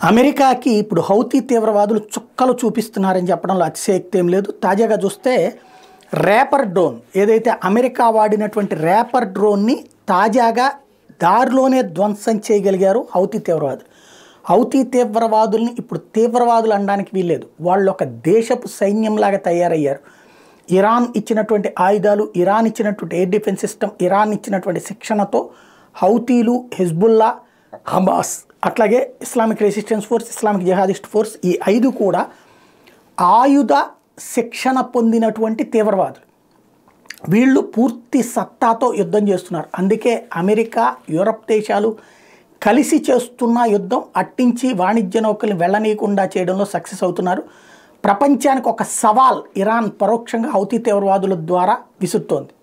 అమెరికాకి ఇప్పుడు హౌతీ తీవ్రవాదులు చుక్కలు చూపిస్తున్నారని చెప్పడంలో అతిశయక్తి ఏం లేదు తాజాగా చూస్తే రేపర్ డ్రోన్ ఏదైతే అమెరికా వాడినటువంటి రేపర్ డ్రోన్ని తాజాగా దారిలోనే ధ్వంసం చేయగలిగారు హౌతీ తీవ్రవాదులు హౌతీ తీవ్రవాదుల్ని ఇప్పుడు తీవ్రవాదులు అనడానికి వీల్లేదు వాళ్ళు ఒక దేశపు సైన్యంలాగా తయారయ్యారు ఇరాన్ ఇచ్చినటువంటి ఆయుధాలు ఇరాన్ ఇచ్చినటువంటి ఎయిర్ డిఫెన్స్ సిస్టమ్ ఇరాన్ ఇచ్చినటువంటి శిక్షణతో హౌతీలు హెజ్బుల్లా హమాస్ అట్లాగే Islamic resistance force Islamic jihadist force ఈ ఐదు కూడా ఆయుధ శిక్షణ పొందినటువంటి తీవ్రవాదులు వీళ్ళు పూర్తి సత్తాతో యుద్ధం చేస్తున్నారు అందుకే అమెరికా యూరప్ దేశాలు కలిసి చేస్తున్న యుద్ధం అట్టించి వాణిజ్య నౌకల్ని వెళ్ళనీయకుండా చేయడంలో సక్సెస్ అవుతున్నారు ప్రపంచానికి ఒక సవాల్ ఇరాన్ పరోక్షంగా హౌతీ తీవ్రవాదుల ద్వారా విసురుతోంది